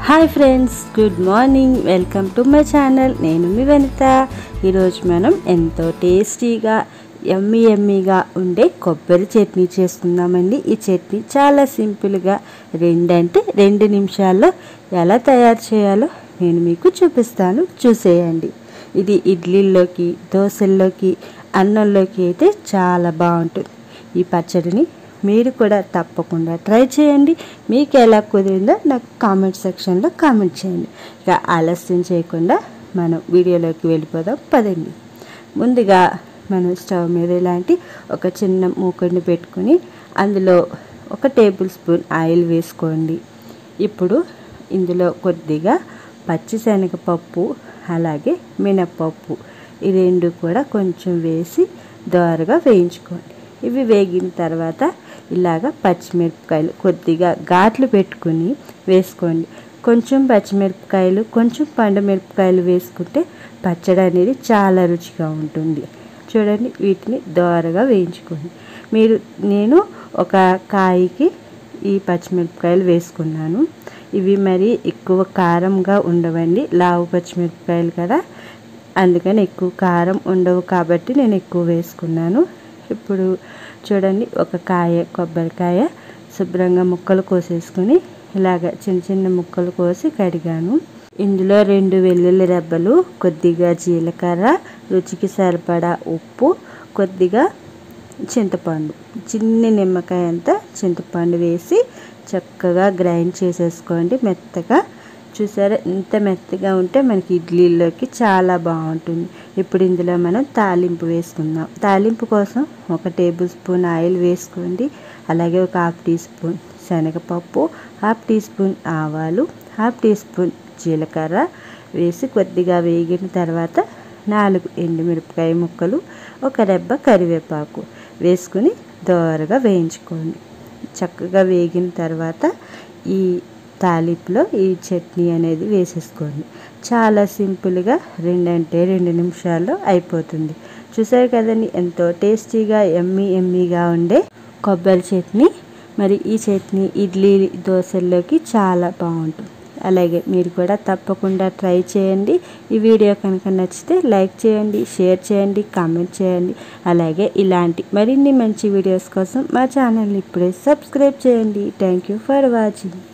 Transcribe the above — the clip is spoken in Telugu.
hi friends good morning welcome to my channel నేను మీ వనిత ఈరోజు మనం ఎంతో టేస్టీగా ఎమ్మి ఎమ్మిగా ఉండే కొబ్బరి చట్నీ చేసుకుందామండి ఈ చట్నీ చాలా సింపుల్గా రెండంటే రెండు నిమిషాల్లో ఎలా తయారు చేయాలో నేను మీకు చూపిస్తాను చూసేయండి ఇది ఇడ్లీల్లోకి దోశల్లోకి అన్నంలోకి అయితే చాలా బాగుంటుంది ఈ పచ్చడిని మీరు కూడా తప్పకుండా ట్రై చేయండి మీకు ఎలా కుదిరిందో నాకు కామెంట్ సెక్షన్లో కామెంట్ చేయండి ఇక ఆలస్యం చేయకుండా మనం వీడియోలోకి వెళ్ళిపోదాం పదండి ముందుగా మనం స్టవ్ మీద ఇలాంటి ఒక చిన్న మూకుడిని పెట్టుకుని అందులో ఒక టేబుల్ స్పూన్ ఆయిల్ వేసుకోండి ఇప్పుడు ఇందులో కొద్దిగా పచ్చిశనగపప్పు అలాగే మినప్పప్పు ఈ రెండు కూడా కొంచెం వేసి దోరగా వేయించుకోండి ఇవి వేగిన తర్వాత ఇలాగ పచ్చిమిరపకాయలు కొద్దిగా ఘాట్లు పెట్టుకుని వేసుకోండి కొంచెం పచ్చిమిరపకాయలు కొంచెం పండు మిరపకాయలు వేసుకుంటే పచ్చడి అనేది చాలా రుచిగా ఉంటుంది చూడండి వీటిని దోరగా వేయించుకోండి మీరు నేను ఒక కాయకి ఈ పచ్చిమిరపకాయలు వేసుకున్నాను ఇవి మరి ఎక్కువ కారంగా ఉండవండి లావు పచ్చిమిరపకాయలు కదా అందుకని ఎక్కువ కారం ఉండవు కాబట్టి నేను ఎక్కువ వేసుకున్నాను ఇప్పుడు చూడండి ఒక కాయ కొబ్బరికాయ శుభ్రంగా ముక్కలు కోసేసుకుని ఇలాగ చిన్న చిన్న ముక్కలు కోసి కడిగాను ఇందులో రెండు వెల్లుల్లి రెబ్బలు కొద్దిగా జీలకర్ర రుచికి సరిపడా ఉప్పు కొద్దిగా చింతపండు చిన్న నిమ్మకాయ అంతా చింతపండు వేసి చక్కగా గ్రైండ్ చేసేసుకోండి మెత్తగా చూసారా ఇంత మెత్తగా ఉంటే మనకి ఇడ్లీలోకి చాలా బాగుంటుంది ఇప్పుడు ఇందులో మనం తాలింపు వేసుకుందాం తాలింపు కోసం ఒక టేబుల్ స్పూన్ ఆయిల్ వేసుకోండి అలాగే ఒక హాఫ్ టీ స్పూన్ శనగపప్పు హాఫ్ టీ స్పూన్ ఆవాలు హాఫ్ టీ స్పూన్ జీలకర్ర వేసి కొద్దిగా వేగిన తర్వాత నాలుగు ఎండుమిరపకాయ ముక్కలు ఒక రెబ్బ కరివేపాకు వేసుకుని దోరగా వేయించుకోండి చక్కగా వేగిన తర్వాత ఈ తాలింపులో ఈ చట్నీ అనేది వేసేసుకోండి చాలా సింపుల్గా రెండంటే రెండు నిమిషాల్లో అయిపోతుంది చూసారు కదండి ఎంతో టేస్టీగా ఎమ్మి ఎమ్మిగా ఉండే కొబ్బరి చట్నీ మరి ఈ చట్నీ ఇడ్లీ దోశల్లోకి చాలా బాగుంటుంది అలాగే మీరు కూడా తప్పకుండా ట్రై చేయండి ఈ వీడియో కనుక నచ్చితే లైక్ చేయండి షేర్ చేయండి కామెంట్ చేయండి అలాగే ఇలాంటి మరిన్ని మంచి వీడియోస్ కోసం మా ఛానల్ని ఇప్పుడే సబ్స్క్రైబ్ చేయండి థ్యాంక్ యూ ఫర్ వాచింగ్